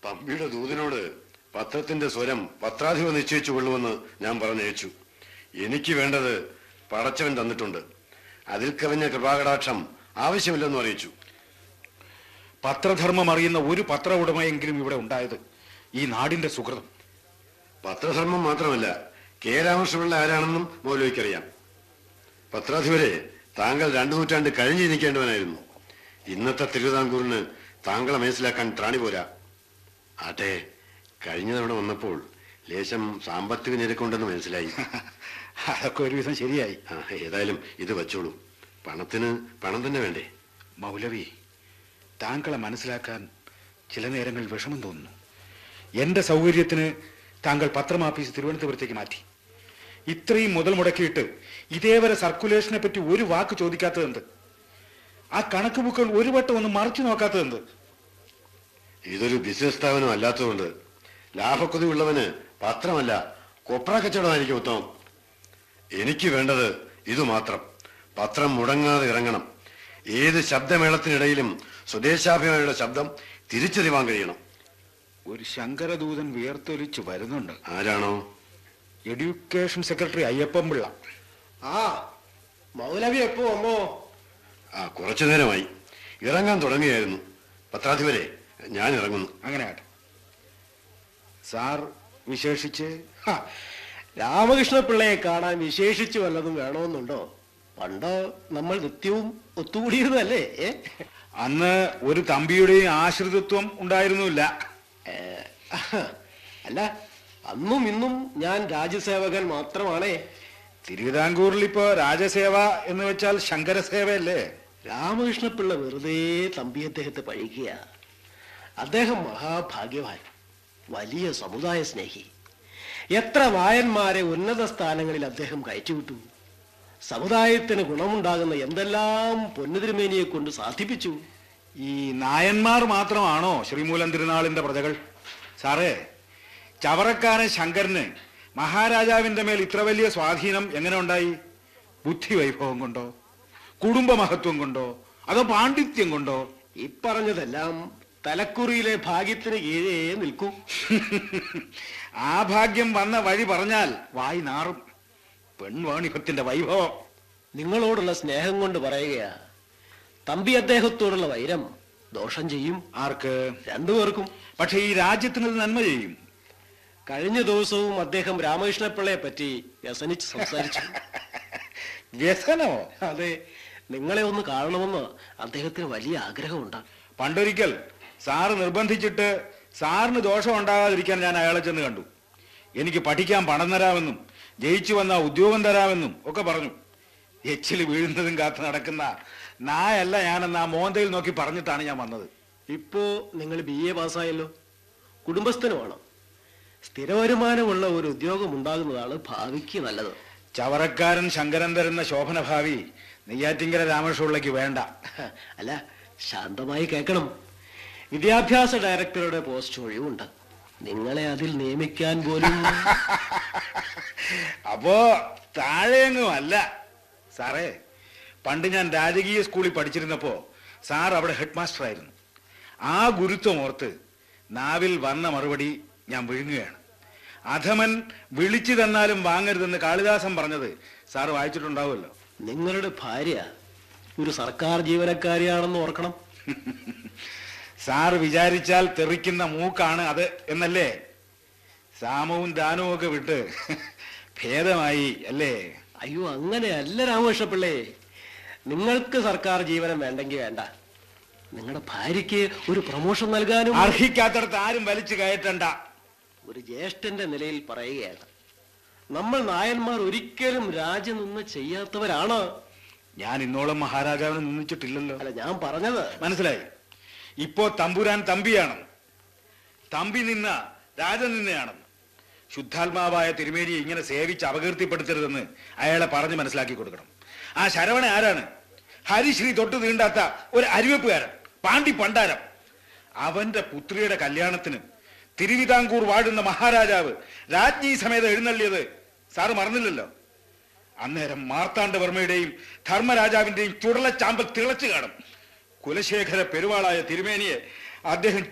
തമ്പിയുടെ ദൂതനോട് പത്രത്തിന്റെ സ്വരം പത്രാധിപ നിശ്ചയിച്ചു കൊള്ളുമെന്ന് ഞാൻ പറഞ്ഞയച്ചു എനിക്ക് വേണ്ടത് പടച്ചവൻ തന്നിട്ടുണ്ട് അതിൽ കവിഞ്ഞ കൃപാകടാക്ഷം ആവശ്യമില്ലെന്ന് അറിയിച്ചു പത്രധർമ്മം അറിയുന്ന ഒരു പത്ര ഉടമയെങ്കിലും ഇവിടെ ഉണ്ടായത് ഈ നാടിന്റെ സുഹൃതം പത്രധർമ്മം മാത്രമല്ല കെ രാമകൃഷ്ണപിള്ള ആരാണെന്നും മൗലവിക്കറിയാം പത്രാധിപരെ താങ്കൾ രണ്ടു നൂറ്റാണ്ട് കഴിഞ്ഞു ജനിക്കേണ്ടവനായിരുന്നു ഇന്നത്തെ തിരുവിതാംകൂറിന് താങ്കളെ മനസ്സിലാക്കാൻ ത്രാണി പോരാ ആട്ടെ കഴിഞ്ഞ തവണ വന്നപ്പോൾ ലേശം സാമ്പത്തിക ഞെരുക്കുണ്ടെന്ന് മനസ്സിലായി അതൊക്കെ ഒരുവിധം ശരിയായി ആ, ഏതായാലും ഇത് വച്ചോളൂ പണത്തിന് പണം തന്നെ വേണ്ടേ മൗലവി താങ്കളെ മനസ്സിലാക്കാൻ ചില നേരങ്ങളിൽ വിഷമം തോന്നുന്നു എന്റെ സൗകര്യത്തിന് താങ്കൾ പത്രമാഫീസ് തിരുവനന്തപുരത്തേക്ക് മാറ്റി ഇത്രയും മുതൽ മുടക്കിയിട്ട് ഇതേവരെ സർക്കുലേഷനെ പറ്റി ഒരു വാക്ക് ചോദിക്കാത്തതെന്ത് ആ കണക്ക് ബുക്കുകൾ ഒരു വട്ടം ഒന്ന് മറിച്ചു നോക്കാത്തതെന്ത് ഇതൊരു ബിസിനസ് സ്ഥാപനം അല്ലാത്തതുകൊണ്ട് ലാഭക്കൊതി ഉള്ളവന് പത്രമല്ല കൊപ്ര കച്ചവടമായിരിക്കും ഉത്തമം എനിക്ക് വേണ്ടത് ഇത് മാത്രം പത്രം മുടങ്ങാതെ ഇറങ്ങണം ഏത് ശബ്ദമേളത്തിനിടയിലും സ്വദേശാഭിമാനിയുടെ ശബ്ദം തിരിച്ചറിവാൻ കഴിയണം ഒരു ശങ്കരദൂതൻ വിയർത്തൊലിച്ച് വരുന്നുണ്ട് ആരാണോ എഡ്യൂക്കേഷൻ സെക്രട്ടറി അയ്യപ്പൻ പിള്ള ആ മൗലവി എപ്പോ വന്നോ ആ കുറച്ചു നേരമായി ഇറങ്ങാൻ തുടങ്ങിയായിരുന്നു പത്രാധിപരെ ഞാൻ ഇറങ്ങുന്നു അങ്ങനെ ആട്ടെ സാർ വിശേഷിച്ച് ഹ, രാമകൃഷ്ണ പിള്ളയെ കാണാൻ വിശേഷിച്ചു വല്ലതും വേണമെന്നുണ്ടോ പണ്ട് നമ്മൾ നിത്യവും ഒത്തുകൂടിയിരുന്നല്ലേ ഏ? അന്ന് ഒരു തമ്പിയുടെയും ആശ്രിതത്വം ഉണ്ടായിരുന്നില്ല ഏ, അല്ല അന്നും ഇന്നും ഞാൻ രാജ്യസേവകൻ മാത്രമാണേ തിരുവിതാംകൂറിൽ ഇപ്പോ രാജസേവ എന്ന് വെച്ചാൽ ശങ്കരസേവയല്ലേ രാമകൃഷ്ണ പിള്ള വെറുതെ തമ്പി അദ്ദേഹത്തെ പഴിക്കുക അദ്ദേഹം മഹാഭാഗ്യവാൻ വലിയ സമുദായ സ്നേഹി എത്ര നായന്മാരെ ഉന്നത സ്ഥാനങ്ങളിൽ അദ്ദേഹം കയറ്റിവിട്ടു സമുദായത്തിന് ഗുണമുണ്ടാകുന്ന എന്തെല്ലാം പൊന്നുതിരുമേനിയെ കൊണ്ട് സാധിപ്പിച്ചു ഈ നായന്മാർ മാത്രമാണോ ശ്രീമൂലം തിരുനാളിന്റെ പ്രജകൾ സാറേ ചവറക്കാരൻ ശങ്കരന് മഹാരാജാവിന്റെ മേൽ ഇത്ര വലിയ സ്വാധീനം എങ്ങനെ ഉണ്ടായി ബുദ്ധി വൈഭവം കൊണ്ടോ കുടുംബ മഹത്വം കൊണ്ടോ അതോ പാണ്ഡിത്യം കൊണ്ടോ ഇപ്പറഞ്ഞതെല്ലാം തലക്കുറിയിലെ ഭാഗ്യത്തിന് കീഴേ നിൽക്കൂ ആ ഭാഗ്യം വന്ന വഴി പറഞ്ഞാൽ വായി നാറും പെൺവാണിഭത്തിന്റെ വൈഭവം നിങ്ങളോടുള്ള സ്നേഹം കൊണ്ട് പറയുകയാ തമ്പി അദ്ദേഹത്തോടുള്ള വൈരം ദോഷം ചെയ്യും ആർക്ക് രണ്ടുപേർക്കും പക്ഷെ ഈ രാജ്യത്തിന് ഇത് നന്മ ചെയ്യും കഴിഞ്ഞ ദിവസവും അദ്ദേഹം രാമകൃഷ്ണപിള്ളയെ പറ്റി വ്യസനിച്ച് സംസാരിച്ചു വ്യസനമോ അതെ നിങ്ങളെ ഒന്ന് കാണണമെന്ന് അദ്ദേഹത്തിന് വലിയ ആഗ്രഹമുണ്ട് പണ്ടൊരിക്കൽ സാറ് നിർബന്ധിച്ചിട്ട് സാറിന് ദോഷം ഉണ്ടാകാതിരിക്കാൻ ഞാൻ അയാളെ ചെന്ന് കണ്ടു എനിക്ക് പഠിക്കാൻ പണം തരാമെന്നും ജയിച്ചു വന്ന ഉദ്യോഗം തരാമെന്നും ഒക്കെ പറഞ്ഞു എച്ചിൽ വീഴുന്നതും കാത്ത് നടക്കുന്ന നായല്ല ഞാനെന്ന് ആ മോന്തയിൽ നോക്കി പറഞ്ഞിട്ടാണ് ഞാൻ വന്നത് ഇപ്പോ നിങ്ങൾ ബി എ പാസ്സായല്ലോ കുടുംബസ്ഥനുമാണ് സ്ഥിര വരുമാനമുള്ള ഒരു ഉദ്യോഗം ഉണ്ടാകുന്നതാണ് ഭാവിക്ക് നല്ലത് ചവറക്കാരൻ ശങ്കരൻ തരുന്ന ശോഭന ഭാവി നെയ്യാറ്റിങ്കര രാമകൃഷ്ണപിള്ളയ്ക്ക് വേണ്ട അല്ല ശാന്തമായി കേൾക്കണം വിദ്യാഭ്യാസ ഡയറക്ടറുടെ പോസ്റ്റ് ഒഴിവുണ്ട് നിങ്ങളെ അതിൽ നിയമിക്കാൻ പോലും അപ്പോ താഴെയെങ്ങും അല്ല സാറേ പണ്ട് ഞാൻ രാജകീയ സ്കൂളിൽ പഠിച്ചിരുന്നപ്പോ സാർ അവിടെ ഹെഡ് മാസ്റ്റർ ആയിരുന്നു ആ ഗുരുത്വം ഓർത്ത് നാവിൽ വന്ന മറുപടി ഞാൻ വിഴുങ്ങുകയാണ് അധമൻ വിളിച്ചു തന്നാലും വാങ്ങരുതെന്ന് കാളിദാസൻ പറഞ്ഞത് സാർ വായിച്ചിട്ടുണ്ടാവുമല്ലോ നിങ്ങളുടെ ഭാര്യ ഒരു സർക്കാർ ജീവനക്കാരിയാണെന്ന് ഓർക്കണം സാർ വിചാരിച്ചാൽ തെറിക്കുന്ന മൂക്കാണ് അത് എന്നല്ലേ സാമവും ദാനവും ഒക്കെ വിട്ട് ഭേദമായി അല്ലേ അയ്യോ അങ്ങനെയല്ല രാമകൃഷ്ണപിള്ളേ നിങ്ങൾക്ക് സർക്കാർ ജീവനം വേണ്ടെങ്കിൽ വേണ്ട നിങ്ങളുടെ ഭാര്യയ്ക്ക് ഒരു പ്രൊമോഷൻ നൽകാനും അർഹിക്കാത്തടത്ത് ആരും വലിച്ചു കയറ്റണ്ട ഒരു ജ്യേഷ്ഠന്റെ നിലയിൽ പറയുകയാണ് നമ്മൾ നായന്മാർ ഒരിക്കലും രാജ്യം നിന്ന് ചെയ്യാത്തവരാണ് ഞാൻ ഇന്നോളം മഹാരാജാവിനെ നിന്ദിച്ചിട്ടില്ലല്ലോ അല്ല ഞാൻ പറഞ്ഞത് മനസ്സിലായി ഇപ്പോ തമ്പുരാൻ തമ്പിയാണ് തമ്പി നിന്ന രാജ നിന്നയാണെന്ന് ശുദ്ധാത്മാവായ തിരുമേനിയെ ഇങ്ങനെ സേവിച്ച് അപകീർത്തിപ്പെടുത്തരുതെന്ന് അയാളെ പറഞ്ഞ് മനസ്സിലാക്കി കൊടുക്കണം ആ ശരവണ ആരാണ് ഹരിശ്രീ തൊട്ട് തീണ്ടാത്ത ഒരു അരിവെപ്പുകാരൻ പാണ്ടി പണ്ടാരം അവന്റെ പുത്രിയുടെ കല്യാണത്തിന് തിരുവിതാംകൂർ വാഴുന്ന മഹാരാജാവ് രാജ്ഞി സമേതം എഴുന്നള്ളിയത് സാറ് മറന്നില്ലല്ലോ അന്നേരം മാർത്താണ്ഡവർമ്മയുടെയും ധർമ്മരാജാവിന്റെയും ചുടലച്ചാമ്പൽ തിളച്ചു കാണും കുലശേഖര പെരുവാളായ തിരുമേനിയെ അദ്ദേഹം